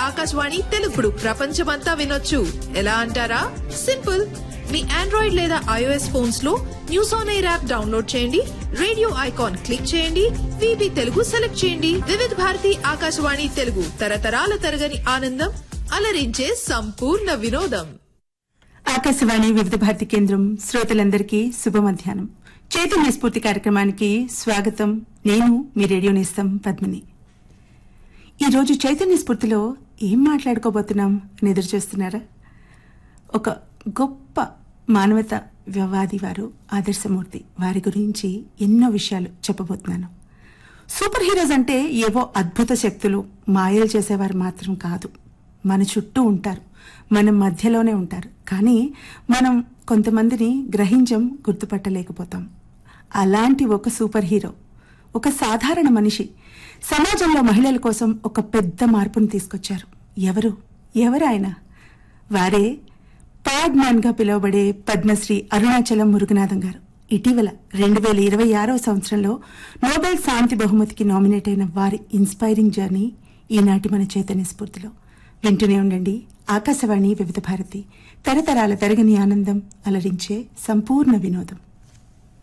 ఆకాశవాణి తెలుగుడు ప్రపంచమంతా వినొచ్చు ఎలా అంటారా సింపుల్ మీ ఆండ్రాయిడ్ లేదా ఐఓఎస్ ఫోన్స్ లో news on air app download చేయండి రేడియో ఐకాన్ క్లిక్ చేయండి విబి తెలుగు సెలెక్ట్ చేయండి వివిధ భారతి ఆకాశవాణి తెలుగు తరతరాల తరగని ఆనందం అలరించే సంపూర్ణ వినోదం ఆకాశవాణి వివిధ భారతి కేంద్రం శ్రోతలందరికీ శుభ మధ్యాహ్నం చైతన్య స్ఫూర్తి కార్యక్రమానికి స్వాగతం నేను మీ రేడియో నేస్తం పద్మిని ఈరోజు చైతన్య స్ఫూర్తిలో ఏం మాట్లాడుకోబోతున్నాం అని ఎదురు చూస్తున్నారా ఒక గొప్ప మానవత వ్యవాది వారు ఆదర్శమూర్తి వారి గురించి ఎన్నో విషయాలు చెప్పబోతున్నాను సూపర్ హీరోస్ అంటే ఏవో అద్భుత శక్తులు మాయలు చేసేవారు మాత్రం కాదు మన చుట్టూ ఉంటారు మన మధ్యలోనే ఉంటారు కానీ మనం కొంతమందిని గ్రహించం గుర్తుపట్టలేకపోతాం అలాంటి ఒక సూపర్ హీరో ఒక సాధారణ మనిషి సమాజంలో మహిళల కోసం ఒక పెద్ద మార్పును తీసుకొచ్చారు ఎవరు ఎవరు ఆయన వారే ప్యాడ్ మ్యాన్ గా పిలువబడే పద్మశ్రీ అరుణాచలం మురుగనాథం గారు ఇటీవల రెండు వేల ఇరవై ఆరో సంవత్సరంలో నోబెల్ శాంతి బహుమతికి నామినేట్ అయిన వారి ఇన్స్పైరింగ్ జర్నీ ఈనాటి మన చైతన్య స్ఫూర్తిలో వింటూనే ఉండండి ఆకాశవాణి వివిధ భారతి తరతరాల తరగని ఆనందం అలరించే సంపూర్ణ వినోదం